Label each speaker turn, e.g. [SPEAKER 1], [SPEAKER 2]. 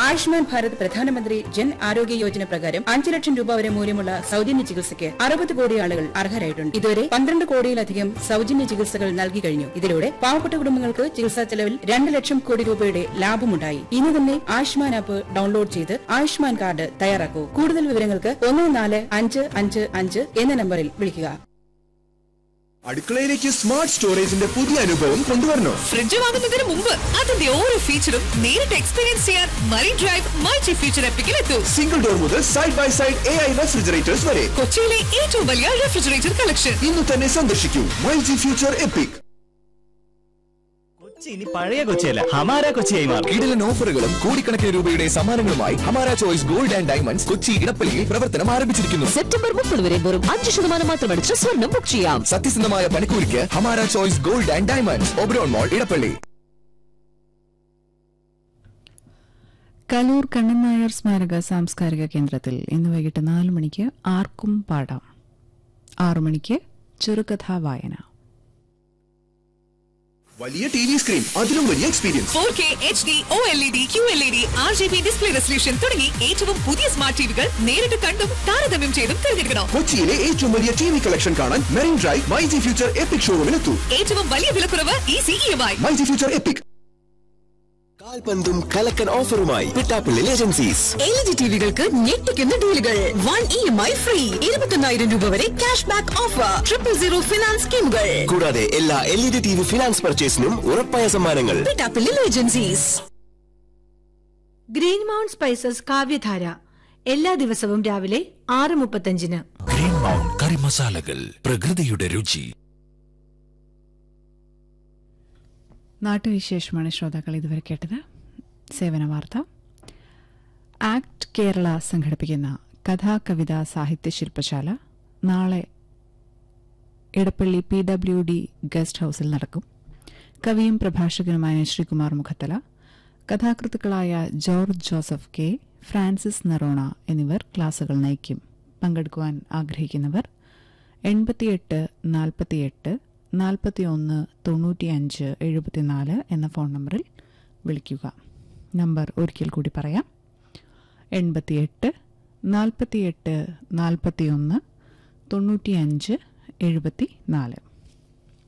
[SPEAKER 1] ആയുഷ്മാൻ ഭാരത് പ്രധാനമന്ത്രി ജൻ ആരോഗ്യ യോജന പ്രകാരം അഞ്ച് ലക്ഷം രൂപ വരെ മൂല്യമുള്ള സൗജന്യ ചികിത്സയ്ക്ക് അറുപത് കോടി ആളുകൾ അർഹരായിട്ടുണ്ട് ഇതുവരെ പന്ത്രണ്ട് കോടിയിലധികം സൗജന്യ ചികിത്സകൾ നൽകി കഴിഞ്ഞു ഇതിലൂടെ പാവപ്പെട്ട കുടുംബങ്ങൾക്ക് ചികിത്സാ ചെലവിൽ രണ്ട് ലക്ഷം കോടി രൂപയുടെ ലാഭമുണ്ടായി ഇന്ന് തന്നെ ആയുഷ്മാൻ ആപ്പ് ഡൗൺലോഡ് ചെയ്ത് ആയുഷ്മാൻ കാർഡ് തയ്യാറാക്കൂ കൂടുതൽ വിവരങ്ങൾക്ക് ഒന്ന് നാല് അഞ്ച് അഞ്ച് അഞ്ച് എന്ന നമ്പറിൽ വിളിക്കുക
[SPEAKER 2] അടുക്കളയിലേക്ക് സ്മാർട്ട് സ്റ്റോറേജിന്റെ പുതിയ അനുഭവം കൊണ്ടുവരണോ
[SPEAKER 3] ഫ്രിഡ്ജ് വാങ്ങുന്നതിന് മുമ്പ് അതിന്റെ ഓരോ ഫീച്ചറും നേരിട്ട് എക്സ്പീരിയൻസ് ചെയ്യാൻ മറീൻ ഡ്രൈവ് മൾട്ടി ഫീച്ചർ എപ്പിക്കിൽ എത്തൂ
[SPEAKER 2] സിംഗിൾ ഡോർ മുതൽ side by side A I refrigerators വരെ
[SPEAKER 3] കൊച്ചിയിലെ ഏറ്റവും വലിയ റെഫ്രിജറേറ്റർ കളക്ഷൻ
[SPEAKER 2] ഇന്ന് തന്നെ സന്ദർശിക്കൂ my G future epic
[SPEAKER 4] Kochi ഇനി പഴയ കൊച്ചിയല്ല ഹമാര കൊച്ചിയായി മാറും
[SPEAKER 2] കിടിലൻ ഓഫറുകളും കോടിക്കണക്കിന് രൂപയുടെ സമ്മാനങ്ങളുമായി Hamara choice gold and diamonds Kochi ഇടപ്പള്ളിയിൽ പ്രവർത്തനം ആരംഭിച്ചിരിക്കുന്നു
[SPEAKER 5] സെപ്റ്റംബർ മുപ്പത് വരെ വെറും അഞ്ച് ശതമാനം മാത്രമടിച്ച് സ്വർണം ബുക്ക് ചെയ്യാം
[SPEAKER 2] സത്യസന്ധമായ പണിക്കൂലിക്ക് Hamara choice gold and diamonds Oberon mall Edappally
[SPEAKER 6] Kaloor Kannan Nair സ്മാരക സാംസ്കാരിക കേന്ദ്രത്തിൽ ഇന്ന് വൈകിട്ട് നാല് മണിക്ക് ആർക്കും പാടാം ആറു മണിക്ക് ചെറുകഥാ വായന
[SPEAKER 2] വലിയ ടി വി സ്ക്രീൻ അതിലും വലിയ experience
[SPEAKER 3] four K H D O L E D Q L E D R G B display resolution തുടങ്ങി ഏറ്റവും പുതിയ സ്മാർട്ട് ടിവികൾ നേരിട്ട് കണ്ടും താരതമ്യം ചെയ്തും തിരഞ്ഞെടുക്കണം
[SPEAKER 2] കൊച്ചിയിലെ ഏറ്റവും വലിയ ടി വി കളക്ഷൻ കാണാൻ Marine Drive my G future epic ഷോറൂമിലെത്തൂ
[SPEAKER 3] ഏറ്റവും വലിയ വിലക്കുറവ് easy E M I
[SPEAKER 2] my G future epic കാൽപന്തും കലക്കൻ ഓഫറുമായി പിട്ടാപ്പിള്ളി ഏജൻസീസ്
[SPEAKER 5] എൽ ജി ടിവികൾക്ക് ഞെട്ടിക്കുന്ന ഡീലുകൾ one E M I free ഇരുപത്തൊന്നായിരം രൂപ വരെ cash back offer triple zero finance സ്കീമുകൾ
[SPEAKER 2] കൂടാതെ എല്ലാ L E D T V finance പർച്ചേസിനും ഉറപ്പായ സമ്മാനങ്ങൾ
[SPEAKER 5] പിട്ടാപ്പിള്ളിൽ ഏജൻസീസ്
[SPEAKER 7] ഗ്രീൻ മൗണ്ട് സ്പൈസസ് കാവ്യധാര എല്ലാ ദിവസവും രാവിലെ ആറ് മുപ്പത്തഞ്ചിന്
[SPEAKER 8] ഗ്രീൻ മൗണ്ട് കറി മസാലകൾ പ്രകൃതിയുടെ രുചി
[SPEAKER 6] നാട്ടുവിശേഷമാണ് ശ്രോതാക്കൾ ഇതുവരെ കേട്ടത് സേവന വാർത്ത ആക്ട് കേരള സംഘടിപ്പിക്കുന്ന കഥാ കവിത സാഹിത്യ ശില്പശാല നാളെ Edappally P W D guest ഹൌസിൽ നടക്കും കവിയും പ്രഭാഷകനുമായ ശ്രീകുമാർ മുഖത്തല കഥാകൃത്തുക്കളായ George Joseph K Francis Noronha എന്നിവർ ക്ലാസുകൾ നയിക്കും പങ്കെടുക്കുവാൻ ആഗ്രഹിക്കുന്നവർ എൺപത്തിയെട്ട് നാൽപ്പത്തിയെട്ട് നാൽപ്പത്തിയൊന്ന് തൊണ്ണൂറ്റിയഞ്ച് എഴുപത്തിനാല് എന്ന ഫോൺ നമ്പറിൽ വിളിക്കുക നമ്പർ ഒരിക്കൽ കൂടി പറയാം എൺപത്തിയെട്ട് നാൽപ്പത്തിയെട്ട് നാൽപ്പത്തിയൊന്ന് തൊണ്ണൂറ്റിയഞ്ച് എഴുപത്തി നാല്